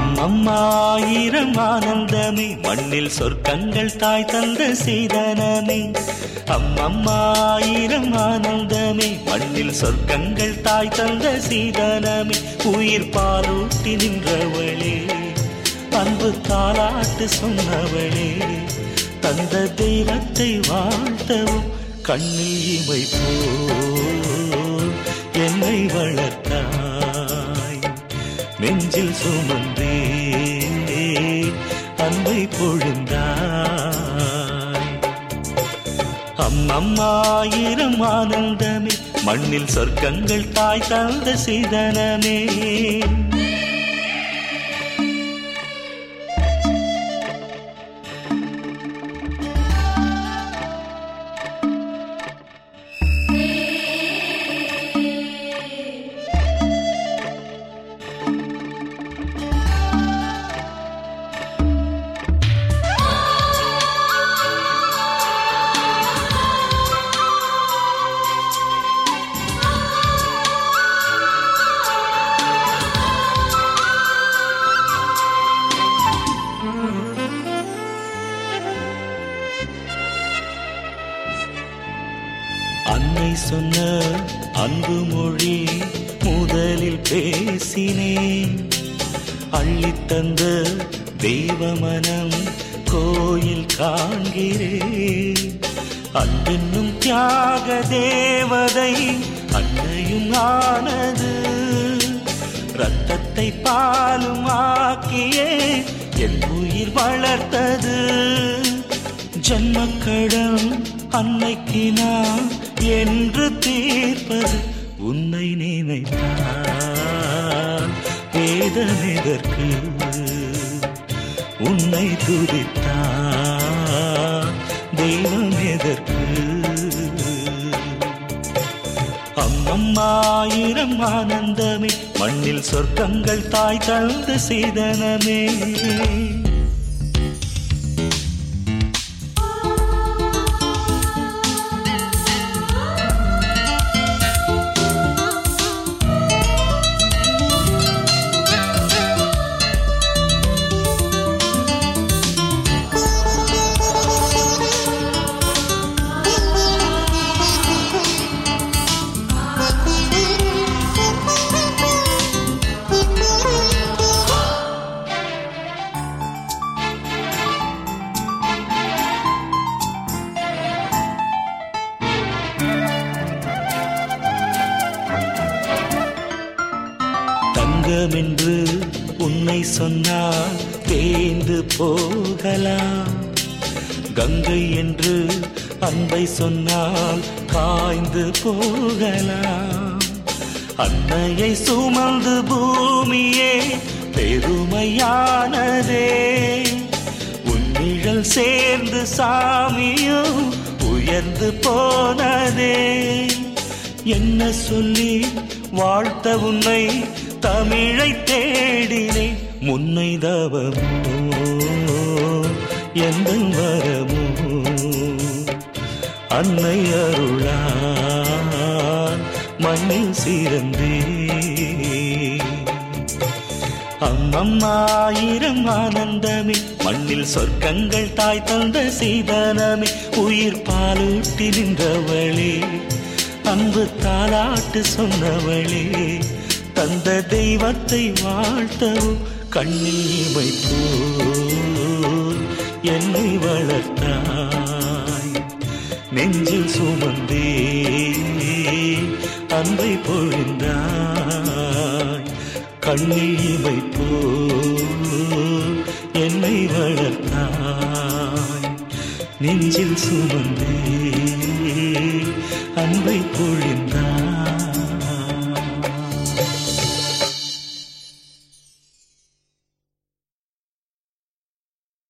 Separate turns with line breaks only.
அம்மம்மாயிரம் ஆனந்தமே மண்ணில் சொர்க்கங்கள் தாய் தந்த சீதனமே அம்மம்மாயிரம் ஆனந்தமே மண்ணில் சொர்க்கங்கள் தாய் தந்த சீதனமே உயிர் பாலூட்டி நின்றவளே அன்பு தாலாட்டு சொன்னவளே தந்த தெய்வத்தை வாழ்த்தவும் கண்ணில் இமை போல் என்னை வளர்த்தாய் நெஞ்சில் சுமந்தே அன்பை பொழுந்தாய் அம்மம்மாயிரம் ஆனந்தமே மண்ணில் சொர்க்கங்கள் தாய் தந்த சீதனமே அன்னை சொன்ன அன்பு மொழி முதலில் பேசினேன் அள்ளித்தந்த தெய்வ மனம் கோயில் காண்கிறேன் அன்பென்னும் தியாக தேவதை அன்னையும் ஆனது ரத்தத்தை பாலும் ஆக்கியே என் உயிர் வளர்த்தது ஜன்மக்கடம் அன்னைக்கு நான் என்று தீர்ப்பது உன்னை நினைத்தான் வேதனெதற்கு உன்னை துதித்தான் தெய்வம் எதற்கு அம்மம்மாயிரம் ஆனந்தமே மண்ணில் சொர்க்கங்கள் தாய் தந்த சீதனமே தங்கம் என்று உன்னை சொன்னால் தேய்ந்து போகலாம் கங்கை என்று அன்பை சொன்னால் காய்ந்து போகலாம் அன்னையை சுமந்து பூமியே பெருமையானதே உன்னிழல் சேர்ந்து சாமியும் உயர்ந்து போனதே என்ன சொல்லி வாழ்த்த உன்னை தமிழை தேடினேன் முன்னை தவமோ எந்த வரமோ அன்னை அருளான் மண்ணில் சிறந்தே அம்மம்மாயிரம் ஆனந்தமே மண்ணில் சொர்க்கங்கள் தாய் தந்த சீதனமே உயிர் பாலூட்டி நின்றவளே அன்பு தாலாட்டு சொன்னவளே தந்த தெய்வத்தை வாழ்த்தவும் கண்ணில் இமை போல் என்னை வளர்த்தாய் நெஞ்சில் சுமந்தே அன்பை பொழிந்தாய் கண்ணில் இமை போல் என்னை வளர்த்தாய் நெஞ்சில் சுமந்தே அன்பை பொழிந்தாய்